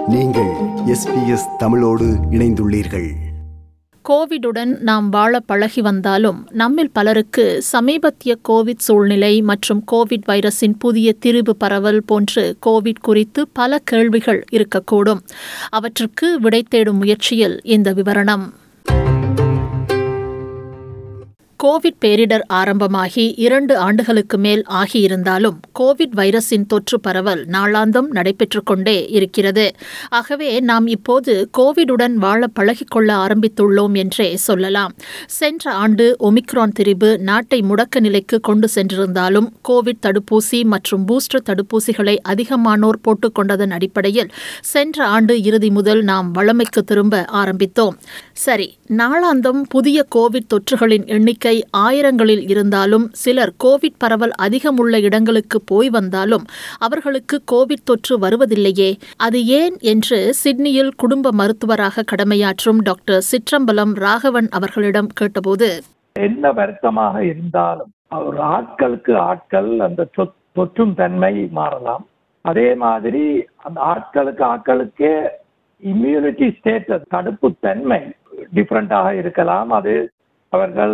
நீங்கள் எஸ்பிஎஸ் தமிழோடு இணைந்துள்ளீர்கள் கோவிடுடன் நாம் வாழ பழகி வந்தாலும் நம்மில் பலருக்கு சமீபத்திய கோவிட் சூழ்நிலை மற்றும் கோவிட் வைரஸின் புதிய திரிபு பரவல் போன்று கோவிட் குறித்து பல கேள்விகள் இருக்கக்கூடும் அவற்றுக்கு விடை தேடும் முயற்சியில் இந்த விவரணம் கோவிட் பேரிடர் ஆரம்பமாகி இரண்டு ஆண்டுகளுக்கு மேல் ஆகியிருந்தாலும் கோவிட் வைரஸின் தொற்று பரவல் நாளாந்தம் நடைபெற்றுக் கொண்டே இருக்கிறது ஆகவே நாம் இப்போது கோவிடுடன் வாழ பழகிக்கொள்ள ஆரம்பித்துள்ளோம் என்றே சொல்லலாம் சென்ற ஆண்டு ஒமிக்ரான் திரிபு நாட்டை முடக்க நிலைக்கு கொண்டு சென்றிருந்தாலும் கோவிட் தடுப்பூசி மற்றும் பூஸ்டர் தடுப்பூசிகளை அதிகமானோர் போட்டுக்கொண்டதன் அடிப்படையில் சென்ற ஆண்டு இறுதி முதல் நாம் வழமைக்கு திரும்ப ஆரம்பித்தோம் சரி நாளாந்தம் புதிய கோவிட் தொற்றுகளின் எண்ணிக்கை ஆயிரங்களில் இருந்தாலும் சிலர் கோவிட் பரவல் அதிகமுள்ள இடங்களுக்கு போய் வந்தாலும் அவர்களுக்கு கோவிட் தொற்று வருவதில்லையே அது ஏன் என்று சிட்னியில் குடும்ப மருத்துவராக கடமையாற்றும் டாக்டர் சிற்றம்பலம் ராகவன் அவர்களிடம் கேட்டபோது என்ன வருத்தமாக இருந்தாலும் ஒரு ஆட்களுக்கு ஆட்கள் அந்த தொ- தொற்றும் தன்மை மாறலாம் அதே மாதிரி அந்த ஆட்களுக்கு ஆட்களுக்கே இம்யூனிட்டி ஸ்டேட்டஸ் தடுப்பு தன்மை டிஃப்ரெண்டாக இருக்கலாம் அது அவர்கள்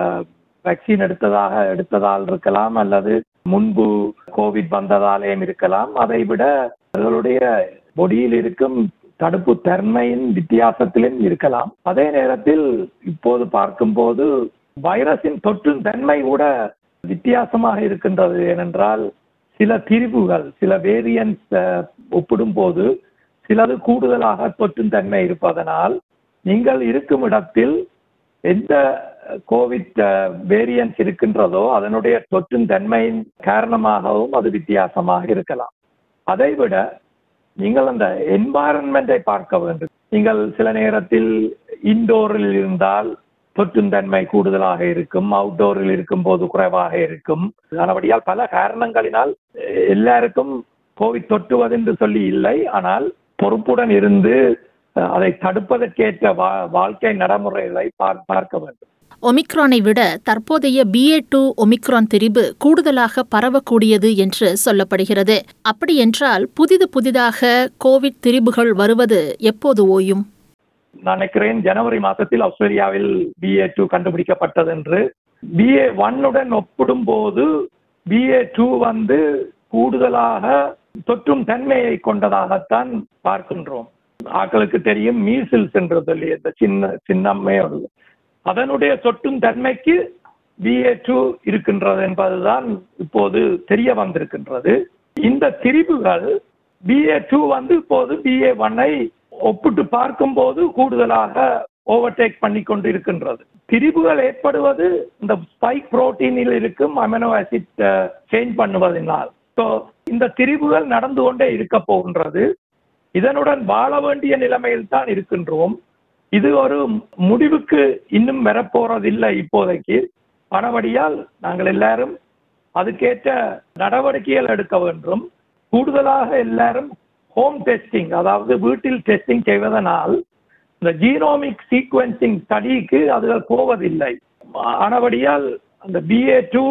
வேக்சின் எடுத்ததாக எடுத்ததால் இருக்கலாம் அல்லது முன்பு கோவிட் வந்ததாலேயும் இருக்கலாம் அதை விட அவர்களுடைய பொடியில் இருக்கும் தடுப்பு தன்மையின் வித்தியாசத்திலும் இருக்கலாம் அதே நேரத்தில் இப்போது பார்க்கும்போது வைரஸின் தொற்றும் தன்மை கூட வித்தியாசமாக இருக்கின்றது ஏனென்றால் சில திரிவுகள் சில வேரியன்ஸ் ஒப்பிடும்போது சிலது கூடுதலாக தொற்றும் தன்மை இருப்பதனால் நீங்கள் இருக்கும் இடத்தில் எந்த கோவிட் வேரியன்ஸ் இருக்கின்றதோ அதனுடைய தொற்றும் தன்மையின் காரணமாகவும் அது வித்தியாசமாக இருக்கலாம் அதைவிட நீங்கள் அந்த என்வாரன்மெண்டை பார்க்க வேண்டும் நீங்கள் சில நேரத்தில் இன்டோரில் இருந்தால் தொற்றும் தன்மை கூடுதலாக இருக்கும் அவுட்டோரில் இருக்கும் போது குறைவாக இருக்கும் ஆனபடியால் பல காரணங்களினால் அஹ், எல்லாருக்கும் கோவிட் தொற்றுவது என்று சொல்லி இல்லை ஆனால் பொறுப்புடன் இருந்து அஹ், அதை தடுப்பதற்கேற்ற வா- வாழ்க்கை நடைமுறைகளை பார்- பார்க்க வேண்டும் ஒமிக்ரானை விட தற்போதைய BA டூ ஒமிக்ரான் திரிபு கூடுதலாக பரவக்கூடியது என்று சொல்லப்படுகிறது அப்படியென்றால் புதிது புதிதாக கோவிட் திரிபுகள் வருவது எப்போது ஓயும் நான் நினைக்கிறேன் ஜனவரி மாதத்தில் ஆஸ்திரேலியாவில் பிஏ டூ கண்டுபிடிக்கப்பட்டது என்று பிஏ ஒன்னுடன் ஒப்பிடும் போது பிஏ டூ வந்து கூடுதலாக தொற்றும் தன்மையை கொண்டதாகத்தான் பார்க்கின்றோம் ஆட்களுக்கு தெரியும் மீசில்ஸ் என்று சொல்லி இந்த சின்ன சின்னம்மையோடு அதனுடைய தொற்றும் தன்மைக்கு பிஏ டூ இருக்கின்றது என்பதுதான் இப்போது தெரிய வந்திருக்கின்றது இந்த திரிபுகள் பிஏ டூ வந்து இப்போது பிஏ ஒன்னை ஒப்பிட்டு பார்க்கும்போது கூடுதலாக ஓவர்டேக் பண்ணி கொண்டு இருக்கின்றது திரிபுகள் ஏற்படுவது இந்த ஸ்பைக் புரோட்டீனில் இருக்கும் அமினோ ஆசிட் சேஞ்ச் பண்ணுவதனால் ஸோ இந்த திரிபுகள் நடந்து கொண்டே இருக்க போகின்றது இதனுடன் வாழ வேண்டிய நிலைமையில் தான் இருக்கின்றோம் இது ஒரு முடிவுக்கு இன்னும் வரப்போறதில்லை இப்போதைக்கு மனவடியால் நாங்கள் எல்லாரும் அதுக்கேற்ற நடவடிக்கைகள் எடுக்க வேண்டும் கூடுதலாக எல்லாரும் ஹோம் டெஸ்டிங் அதாவது வீட்டில் டெஸ்டிங் செய்வதனால் இந்த ஜீனோமிக் சீக்வென்சிங் ஸ்டடிக்கு அதுகள் போவதில்லை ஆனபடியால் அந்த பிஏ டூ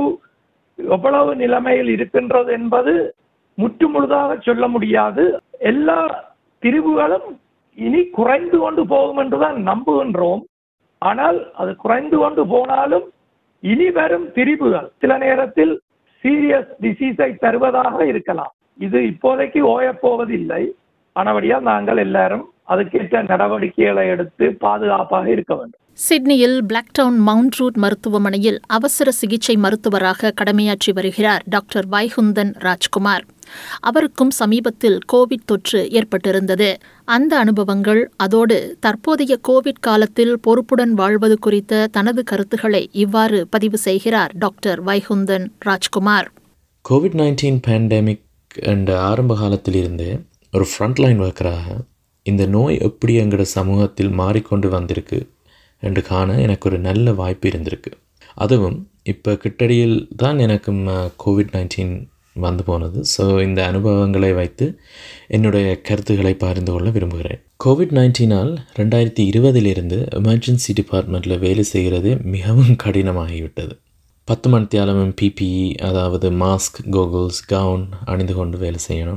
எவ்வளவு நிலைமையில் இருக்கின்றது என்பது முற்று முழுதாக சொல்ல முடியாது எல்லா திரிவுகளும் இனி குறைந்து கொண்டு போகும் என்றுதான் நம்புகின்றோம் ஆனால் அது குறைந்து கொண்டு போனாலும் இனி வரும் திரிவுகள் சில நேரத்தில் சீரியஸ் டிசீஸை தருவதாக இருக்கலாம் இது இப்போதைக்கு ஓயப்போவதில்லை ஆனபடியால் நாங்கள் எல்லாரும் அதுக்கேற்ற நடவடிக்கைகளை எடுத்து பாதுகாப்பாக இருக்க வேண்டும் சிட்னியில் பிளாக்டவுன் மவுண்ட் ரூட் மருத்துவமனையில் அவசர சிகிச்சை மருத்துவராக கடமையாற்றி வருகிறார் டாக்டர் வைகுந்தன் ராஜ்குமார் அவருக்கும் சமீபத்தில் கோவிட் தொற்று ஏற்பட்டிருந்தது அந்த அனுபவங்கள் அதோடு தற்போதைய கோவிட் காலத்தில் பொறுப்புடன் வாழ்வது குறித்த தனது கருத்துக்களை இவ்வாறு பதிவு செய்கிறார் doctor Vaikunthan Rajkumar Covid nineteen pandemic என்ற ஆரம்ப காலத்திலிருந்தே ஒரு ஃப்ரண்ட்லைன் ஒர்க்கராக இந்த நோய் எப்படி எங்களோட சமூகத்தில் மாறிக்கொண்டு வந்திருக்கு என்று காண எனக்கு ஒரு நல்ல வாய்ப்பு இருந்திருக்கு அதுவும் இப்போ கிட்டடியில் தான் எனக்கு கோவிட் நைன்டீன் வந்து போனது ஸோ இந்த அனுபவங்களை வைத்து என்னுடைய கருத்துக்களை பகிர்ந்து கொள்ள விரும்புகிறேன் கோவிட் நைன்டீனால் ரெண்டாயிரத்தி இருபதிலிருந்து எமர்ஜென்சி டிபார்ட்மெண்ட்டில் வேலை செய்கிறது மிகவும் கடினமாகிவிட்டது பத்து மணித்தியாலமும் பிபிஇ அதாவது மாஸ்க் கோகுல்ஸ் கவுன் அணிந்து கொண்டு வேலை செய்யணும்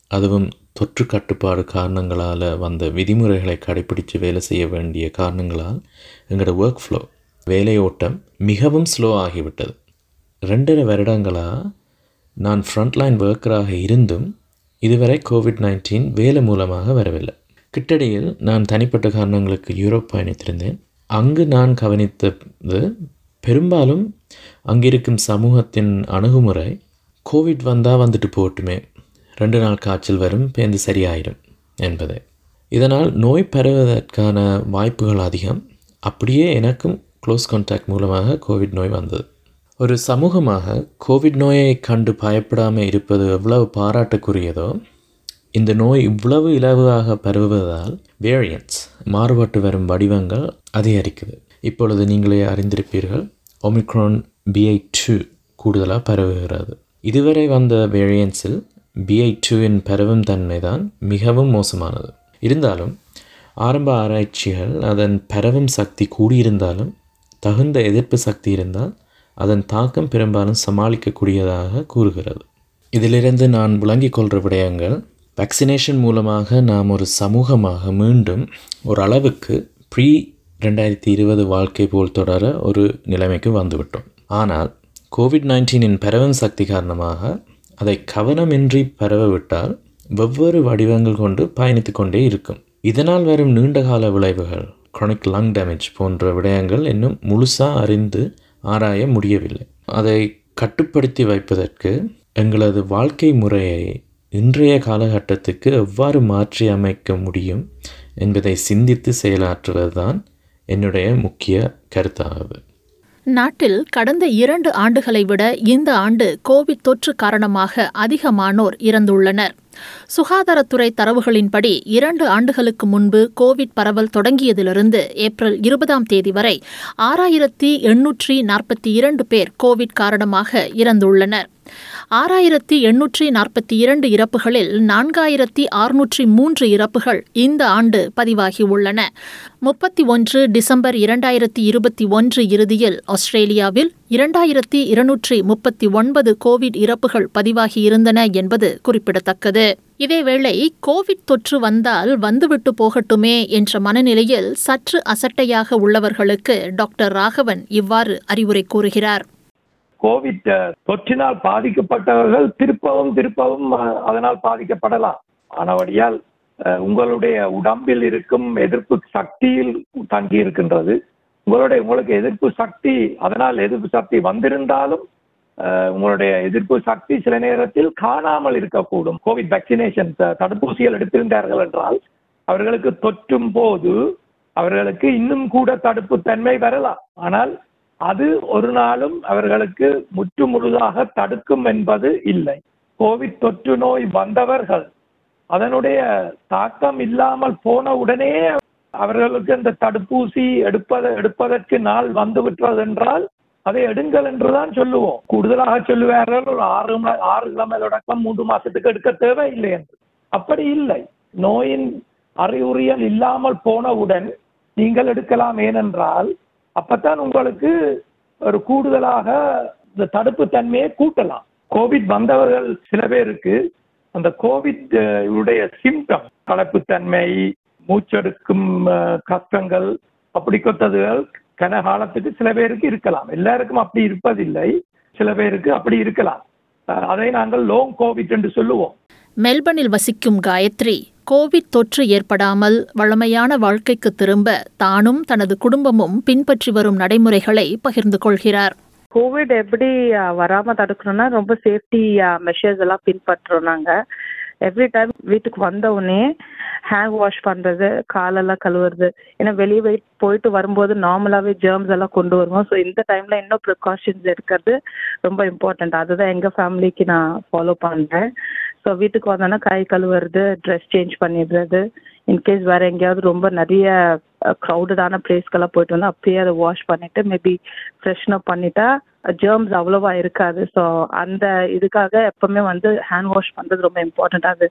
அதுவும் தொற்று கட்டுப்பாடு காரணங்களால் வந்த விதிமுறைகளை கடைப்பிடித்து வேலை செய்ய வேண்டிய காரணங்களால் எங்களோட ஒர்க் ஃப்ளோ வேலையோட்டம் மிகவும் ஸ்லோ ஆகிவிட்டது ரெண்டரை வருடங்களாக நான் ஃப்ரண்ட்லைன் ஒர்க்கராக இருந்தும் இதுவரை கோவிட் நைன்டீன் வேலை மூலமாக வரவில்லை கிட்டடியில் நான் தனிப்பட்ட காரணங்களுக்கு யூரோப் பயணித்திருந்தேன் அங்கு நான் கவனித்தது பெரும்பாலும் அங்கிருக்கும் சமூகத்தின் அணுகுமுறை கோவிட் வந்தால் வந்துட்டு போட்டுமே ரெண்டு நாள் காய்ச்சல் வரும் பேருந்து சரியாயிடும் என்பதே இதனால் நோய் பரவுவதற்கான வாய்ப்புகள் அதிகம் அப்படியே எனக்கும் க்ளோஸ் கான்டாக்ட் மூலமாக கோவிட் நோய் வந்தது ஒரு சமூகமாக கோவிட் நோயை கண்டு பயப்படாமல் இருப்பது எவ்வளவு பாராட்டுக்குரியதோ இந்த நோய் இவ்வளவு இலவாக பரவுவதால் வேரியன்ட்ஸ் மாறுபட்டு வரும் வடிவங்கள் அதிகரிக்குது இப்பொழுது நீங்களே அறிந்திருப்பீர்கள் ஒமிக்ரான் பிஐ டூ கூடுதலாக பரவுகிறது இதுவரை வந்த வேரியன்ட்ஸில் பிஐ டூவின் பரவும் தன்மை தான் மிகவும் மோசமானது இருந்தாலும் ஆரம்ப ஆராய்ச்சிகள் அதன் பரவும் சக்தி கூடியிருந்தாலும் தகுந்த எதிர்ப்பு சக்தி இருந்தால் அதன் தாக்கம் பெரும்பாலும் சமாளிக்கக்கூடியதாக கூறுகிறது இதிலிருந்து நான் விளங்கிக் கொள்கிற விடயங்கள் வேக்சினேஷன் மூலமாக நாம் ஒரு சமூகமாக மீண்டும் ஒரு அளவுக்கு ப்ரீ ரெண்டாயிரத்தி இருபது வாழ்க்கை போல் தொடர ஒரு நிலைமைக்கு வந்துவிட்டோம் ஆனால் கோவிட் நைன்டீனின் பரவும் சக்தி காரணமாக அதை கவனமின்றி பரவவிட்டால் வெவ்வேறு வடிவங்கள் கொண்டு பயணித்து கொண்டே இருக்கும் இதனால் வரும் நீண்டகால விளைவுகள் chronic lung டேமேஜ் போன்ற விடயங்கள் இன்னும் முழுசாக அறிந்து ஆராய முடியவில்லை அதை கட்டுப்படுத்தி வைப்பதற்கு எங்களது வாழ்க்கை முறையை இன்றைய காலகட்டத்துக்கு எவ்வாறு மாற்றி அமைக்க முடியும் என்பதை சிந்தித்து செயலாற்றுவதுதான் என்னுடைய முக்கிய கருத்தாகுது நாட்டில் கடந்த இரண்டு ஆண்டுகளை விட இந்த ஆண்டு கோவிட் தொற்று காரணமாக அதிகமானோர் இறந்துள்ளனர் சுகாதாரத்துறை தரவுகளின்படி இரண்டு ஆண்டுகளுக்கு முன்பு கோவிட் பரவல் தொடங்கியதிலிருந்து ஏப்ரல் இருபதாம் தேதி வரை ஆறாயிரத்தி எண்ணூற்றி நாற்பத்தி இரண்டு பேர் கோவிட் காரணமாக இறந்துள்ளனர் ஆறாயிரத்தி எண்ணூற்றி நாற்பத்தி இரண்டு இறப்புகளில் நான்காயிரத்தி அறுநூற்றி மூன்று இறப்புகள் இந்த ஆண்டு பதிவாகியுள்ளன முப்பத்தி ஒன்று டிசம்பர் இரண்டாயிரத்தி இருபத்தி ஒன்று இறுதியில் ஆஸ்திரேலியாவில் இரண்டாயிரத்தி இருநூற்றி முப்பத்தி ஒன்பது கோவிட் இறப்புகள் பதிவாகியிருந்தன என்பது குறிப்பிடத்தக்கது இதேவேளை கோவிட் தொற்று வந்தால் வந்துவிட்டு போகட்டுமே என்ற மனநிலையில் சற்று அசட்டையாக உள்ளவர்களுக்கு டாக்டர் ராகவன் இவ்வாறு அறிவுரை கூறுகிறார் கோவிட் அஹ், தொற்றினால் பாதிக்கப்பட்டவர்கள் திருப்பவும் திருப்பவும் அஹ், அதனால் பாதிக்கப்படலாம் ஆனபடியால் அஹ், உங்களுடைய உடம்பில் இருக்கும் எதிர்ப்பு சக்தியில் தங்கி இருக்கின்றது உங்களுடைய உங்களுக்கு எதிர்ப்பு சக்தி அதனால் எதிர்ப்பு சக்தி வந்திருந்தாலும் அஹ், உங்களுடைய எதிர்ப்பு சக்தி சில நேரத்தில் காணாமல் இருக்கக்கூடும் கோவிட் வேக்சினேஷன் தடுப்பூசிகள் எடுத்திருந்தார்கள் என்றால் அவர்களுக்கு தொற்றும் போது அவர்களுக்கு இன்னும் கூட தடுப்பு தன்மை வரலாம் ஆனால் அது ஒரு நாளும் அவர்களுக்கு முற்று முழுதாக தடுக்கும் என்பது இல்லை கோவிட் தொற்று நோய் வந்தவர்கள் அதனுடைய தாக்கம் இல்லாமல் போன உடனே அவர்களுக்கு அந்த தடுப்பூசி எடுப்பத எடுப்பதற்கு நாள் வந்து விட்டது என்றால் அதை எடுங்கள் என்றுதான் சொல்லுவோம் கூடுதலாக சொல்லுவார்கள் ஒரு ஆறு ம- ஆறு கிழமை தொடக்கம் மூன்று மாசத்துக்கு எடுக்க தேவையில்லை என்று அப்படி இல்லை நோயின் அறிகுறிகள் இல்லாமல் போனவுடன் நீங்கள் எடுக்கலாம் ஏனென்றால் அப்பத்தான் உங்களுக்கு ஒரு கூடுதலாக இந்த தடுப்பு தன்மையை கூட்டலாம் கோவிட் வந்தவர்கள் சில பேருக்கு அந்த கோவிட் அஹ், உடைய சிம்டம் கலப்புத்தன்மை மூச்செடுக்கும் அஹ், கஷ்டங்கள் அப்படி கொத்ததுகள் கன காலத்துக்கு சில பேருக்கு இருக்கலாம் எல்லாருக்கும் அப்படி இருப்பதில்லை சில பேருக்கு அப்படி இருக்கலாம் அஹ், அதை நாங்கள் லோங் கோவிட் என்று சொல்லுவோம் மெல்பர்னில் வசிக்கும் காயத்ரி கோவிட் தொற்று ஏற்படாமல் வழமையான வாழ்க்கைக்கு திரும்ப தானும் தனது குடும்பமும் பின்பற்றி வரும் நடைமுறைகளை பகிர்ந்து கொள்கிறார் கோவிட் எப்படி அஹ், வராம தடுக்கணும்னா ரொம்ப சேஃப்டி மெஷர்ஸ் எல்லாம் பின்பற்றுறோம் நாங்க எவ்ரி டைம் வீட்டுக்கு வந்த உடனே ஹேண்ட் வாஷ் பண்றது காலெல்லாம் கழுவுறது ஏன்னா வெளியே போய் போயிட்டு வரும்போது நார்மலாவே ஜெர்ம்ஸ் எல்லாம் கொண்டு வருவோம் ஸோ இந்த டைம்ல இன்னும் ப்ரிகாஷன்ஸ் எடுக்கிறது ரொம்ப இம்பார்ட்டன்ட் அதுதான் எங்க ஃபேமிலிக்கு நான் ஃபாலோ பண்றேன் ஸோ வீட்டுக்கு வந்தோன்னா கை கழுவுறது ட்ரெஸ் சேஞ்ச் பண்ணிடுறது இன்கேஸ் வேற எங்கேயாவது ரொம்ப நிறைய க்ரௌடடான பிளேஸ்க்கெல்லாம் போயிட்டு வந்தா அப்பயே அதை வாஷ் பண்ணிட்டு மேபி ஃப்ரெஷ்ன் அப் பண்ணிட்டா ஜெர்ம்ஸ் அவ்வளோவா இருக்காது ஸோ அந்த இதுக்காக எப்பவுமே வந்து ஹேண்ட் வாஷ் பண்றது ரொம்ப இம்பார்ட்டன்ட் அது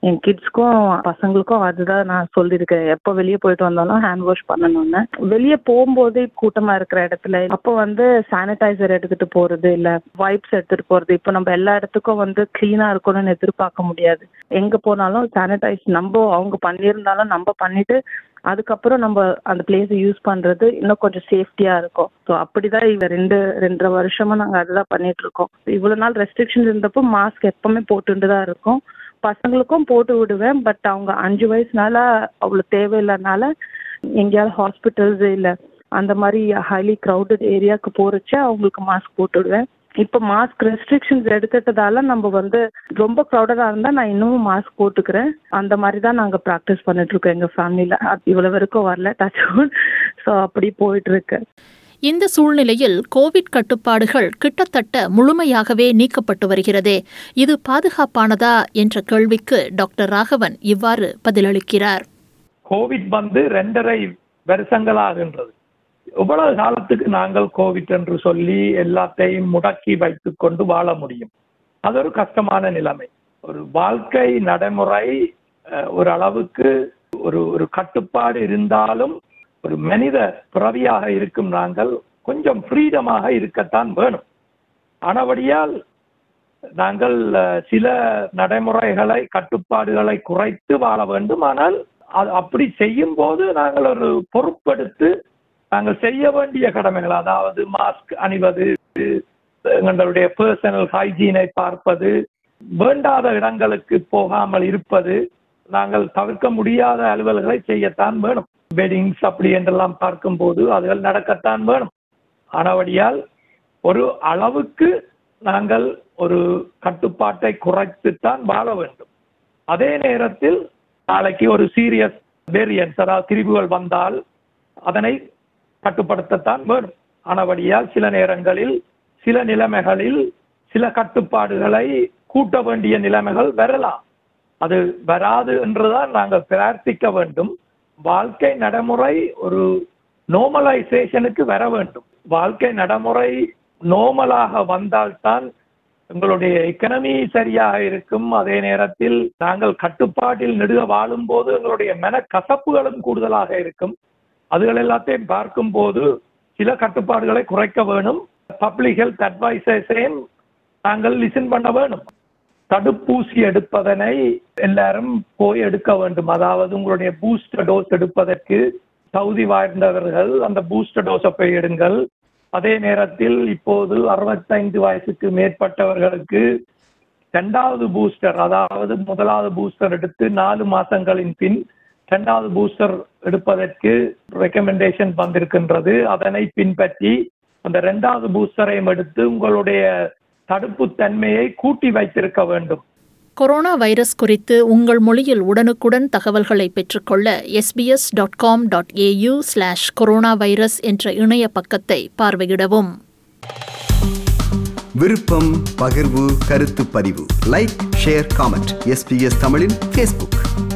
என் கிட்ஸ்க்கும் பசங்களுக்கும் அதுதான் நான் சொல்லியிருக்கேன் எப்போ வெளியே போயிட்டு வந்தாலும் ஹேண்ட் வாஷ் பண்ணணும்னு வெளியே போகும்போதே கூட்டமா இருக்கிற இடத்துல அப்போ வந்து சானிடைசர் எடுத்துட்டு போறது இல்ல வைப்ஸ் எடுத்துட்டு போறது இப்போ நம்ம எல்லா இடத்துக்கும் வந்து கிளீனா இருக்கணும்னு எதிர்பார்க்க முடியாது எங்க போனாலும் சானிடைஸ் நம்ம அவங்க பண்ணியிருந்தாலும் நம்ம பண்ணிட்டு அதுக்கப்புறம் நம்ம அந்த பிளேஸை யூஸ் பண்றது இன்னும் கொஞ்சம் சேஃப்டியா இருக்கும் ஸோ அப்படிதான் இவ ரெண்டு ரெண்டரை வருஷமா நாங்க அதெல்லாம் பண்ணிட்டு இருக்கோம் இவ்வளவு நாள் ரெஸ்ட்ரிக்ஷன் இருந்தப்போ மாஸ்க் எப்பவுமே போட்டுட்டு தான் இருக்கும் பசங்களுக்கும் போட்டு விடுவேன் பட் அவங்க அஞ்சு வயசுனால அவ்வளோ தேவையில்லைனால எங்கேயாவது ஹாஸ்பிட்டல்ஸ் இல்லை அந்த மாதிரி ஹைலி க்ரௌடட் ஏரியாவுக்கு போறச்ச அவங்களுக்கு மாஸ்க் போட்டு விடுவேன் இப்போ மாஸ்க் ரெஸ்ட்ரிக்ஷன்ஸ் எடுத்துட்டதால நம்ம வந்து ரொம்ப க்ரௌடடாக இருந்தால் நான் இன்னமும் மாஸ்க் போட்டுக்கிறேன் அந்த மாதிரி தான் நாங்கள் ப்ராக்டிஸ் பண்ணிட்டு இருக்கோம் எங்கள் ஃபேமிலியில் இவ்வளோ வரைக்கும் வரல டச் ஸோ அப்படி போயிட்டு இருக்கு இந்த சூழ்நிலையில் கோவிட் கட்டுப்பாடுகள் கிட்டத்தட்ட முழுமையாகவே நீக்கப்பட்டு வருகிறதே இது பாதுகாப்பானதா என்ற கேள்விக்கு டாக்டர் ராகவன் இவ்வாறு பதிலளிக்கிறார் கோவிட் வந்து ரெண்டரை வருஷங்களாகின்றது எவ்வளவு காலத்துக்கு நாங்கள் கோவிட் என்று சொல்லி எல்லாத்தையும் முடக்கி வைத்துக் கொண்டு வாழ முடியும் அது ஒரு கஷ்டமான நிலைமை ஒரு வாழ்க்கை நடைமுறை அஹ், ஒரு அளவுக்கு ஒரு ஒரு கட்டுப்பாடு இருந்தாலும் ஒரு மனித பிறவியாக இருக்கும் நாங்கள் கொஞ்சம் ஃப்ரீடமாக இருக்கத்தான் வேணும் ஆனபடியால் நாங்கள் அஹ், சில நடைமுறைகளை கட்டுப்பாடுகளை குறைத்து வாழ வேண்டும் ஆனால் அது அப்படி செய்யும் போது நாங்கள் ஒரு பொறுப்பெடுத்து நாங்கள் செய்ய வேண்டிய கடமைகள் அதாவது மாஸ்க் அணிவது எங்களுடைய பர்சனல் ஹைஜீனை பார்ப்பது வேண்டாத இடங்களுக்கு போகாமல் இருப்பது நாங்கள் தவிர்க்க முடியாத அலுவல்களை செய்யத்தான் வேணும் வெட்டிங்ஸ் அப்படி என்றெல்லாம் பார்க்கும்போது அதுகள் நடக்கத்தான் வேணும் ஆனபடியால் ஒரு அளவுக்கு நாங்கள் ஒரு கட்டுப்பாட்டை குறைத்துத்தான் வாழ வேண்டும் அதே நேரத்தில் நாளைக்கு ஒரு சீரியஸ் வேரியன்ஸ் அதாவது திரிவுகள் வந்தால் அதனை கட்டுப்படுத்தத்தான் வேணும் ஆனபடியால் சில நேரங்களில் சில நிலைமைகளில் சில கட்டுப்பாடுகளை கூட்ட வேண்டிய நிலைமைகள் வரலாம் அது வராது என்றுதான் நாங்கள் பிரார்த்திக்க வேண்டும் வாழ்க்கை நடைமுறை ஒரு நோமலைசேஷனுக்கு வர வேண்டும் வாழ்க்கை நடைமுறை நோமலாக வந்தால்தான் எங்களுடைய எக்கனமி சரியாக இருக்கும் அதே நேரத்தில் நாங்கள் கட்டுப்பாட்டில் நெடுக வாழும் போது எங்களுடைய மனக்கசப்புகளும் கூடுதலாக இருக்கும் அதுகள் எல்லாத்தையும் பார்க்கும்போது சில கட்டுப்பாடுகளை குறைக்க வேணும் பப்ளிக் ஹெல்த் அட்வைசர்ஸையும் நாங்கள் லிசன் பண்ண வேணும் தடுப்பூசி எடுப்பதனை எல்லாரும் போய் எடுக்க வேண்டும் அதாவது உங்களுடைய பூஸ்டர் டோஸ் எடுப்பதற்கு தகுதி வாய்ந்தவர்கள் அந்த பூஸ்டர் டோஸை போய் எடுங்கள் அதே நேரத்தில் இப்போது அறுபத்தைந்து வயசுக்கு மேற்பட்டவர்களுக்கு இரண்டாவது பூஸ்டர் அதாவது முதலாவது பூஸ்டர் எடுத்து நாலு மாசங்களின் பின் இரண்டாவது பூஸ்டர் எடுப்பதற்கு ரெக்கமெண்டேஷன் வந்திருக்கின்றது அதனை பின்பற்றி அந்த இரண்டாவது பூஸ்டரையும் எடுத்து உங்களுடைய தடுப்பு தன்மையை கூட்டி வைத்திருக்க வேண்டும் கொரோனா வைரஸ் குறித்து உங்கள் மொழியில் உடனுக்குடன் தகவல்களை பெற்றுக்கொள்ள S B S dot com dot A U slash corona virus என்ற இணைய பக்கத்தை பார்வையிடவும் விருப்பம் பகிர்வு கருத்து பதிவு லைக் ஷேர் காமெண்ட் எஸ்பிஎஸ் தமிழின் ஃபேஸ்புக்